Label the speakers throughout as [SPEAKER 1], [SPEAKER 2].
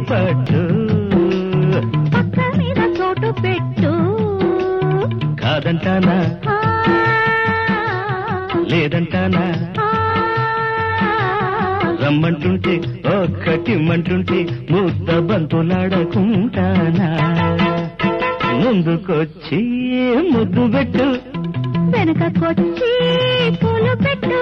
[SPEAKER 1] పట్టు
[SPEAKER 2] పక్క మీద చోటు పెట్టు
[SPEAKER 1] కాదంటానా
[SPEAKER 2] ఆ,
[SPEAKER 1] లేదంటానా
[SPEAKER 2] ఆ,
[SPEAKER 1] రమ్మంటుంటే ఒక్కటిమ్మంటుంటే ముద్ద బంతులాడకుంటానా ముందుకొచ్చి ముద్దు పెట్టు
[SPEAKER 2] వెనకకొచ్చి పూలు పెట్టు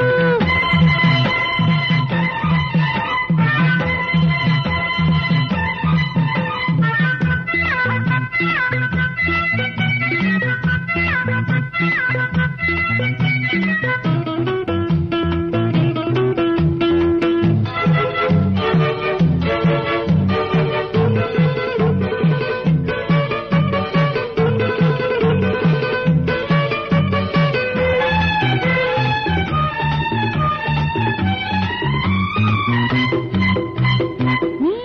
[SPEAKER 2] నీ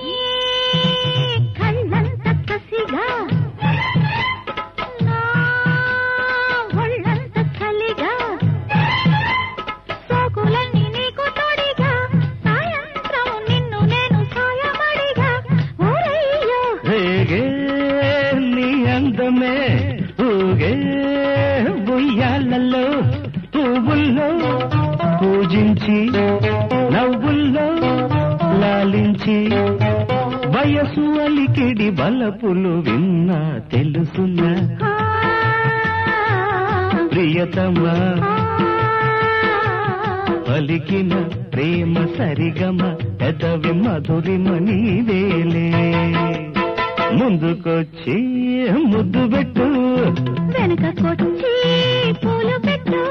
[SPEAKER 2] కళ్ళంత కసిగా నా ఒళ్ళంత చలిగా సోకులన్నీ నీకు తోడిగా సాయంత్రం నిన్ను నేను సాయమడిగా ఓరయ్యో
[SPEAKER 1] రేగే నీ అందమే ఊగే బుయ్యాలలో పువ్వుల్లో పూజించి నవ్వుల్లో లాలించి వయసు అలికిడి బలపులు విన్నా తెలుసున్నా
[SPEAKER 2] ఆ,
[SPEAKER 1] ప్రియతమా
[SPEAKER 2] ఆ,
[SPEAKER 1] పలికిన ప్రేమ సరిగమ పెదవి మధురిమ నీవేలే ముందుకొచ్చి ముద్దు పెట్టు
[SPEAKER 2] వెనకకొచ్చి పూలు పెట్టు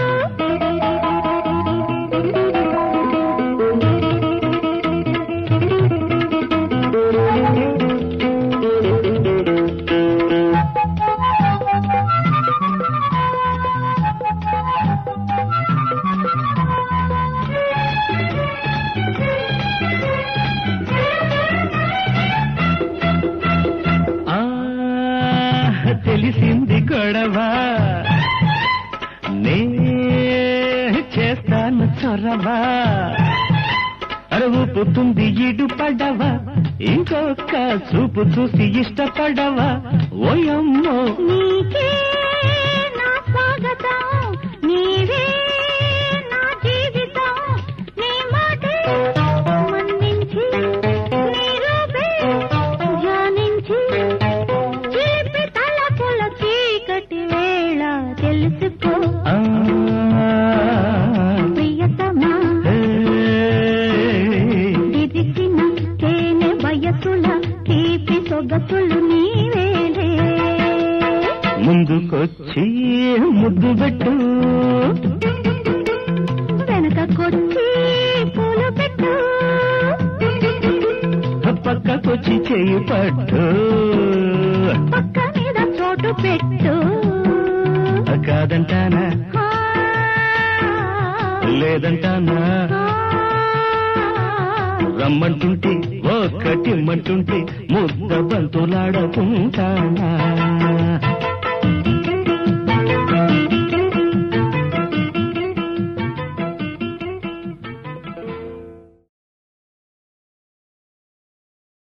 [SPEAKER 1] ఆ తెలిసింది గొడవ నే చేస్తాను చొరవ అరవుపుతుంది ఇడు పడవ ఇంకొక చూపు చూసి ఇష్టపడవ ఓయమ్మో
[SPEAKER 2] నీకే నా స్వాగతం నీవే నా జీవితం నీ మాటే మన్నించి నీ రూపే ధ్యానించి చీపి తలపుల చీకటి వేళ తెలుసుకో
[SPEAKER 1] ఆ,
[SPEAKER 2] ప్రియతమా
[SPEAKER 1] ఏ,
[SPEAKER 2] విదిసిన తేనె వయసుల తీపి సొగసులు నీవేలే
[SPEAKER 1] ముందుకొచ్చి ముద్దు పెట్టు
[SPEAKER 2] వెనకకొచ్చి పూలు పెట్టు
[SPEAKER 1] పక్కకొచ్చి చేయి పట్టు
[SPEAKER 2] పక్క మీద చోటు పెట్టు
[SPEAKER 1] కాదంటానా
[SPEAKER 2] ఆ,
[SPEAKER 1] లేదంటానా
[SPEAKER 2] ఆ,
[SPEAKER 1] రమ్మంటుంటే ఒక్కటిమ్మంటుంటే ముద్ద బంతులాడకుంటానా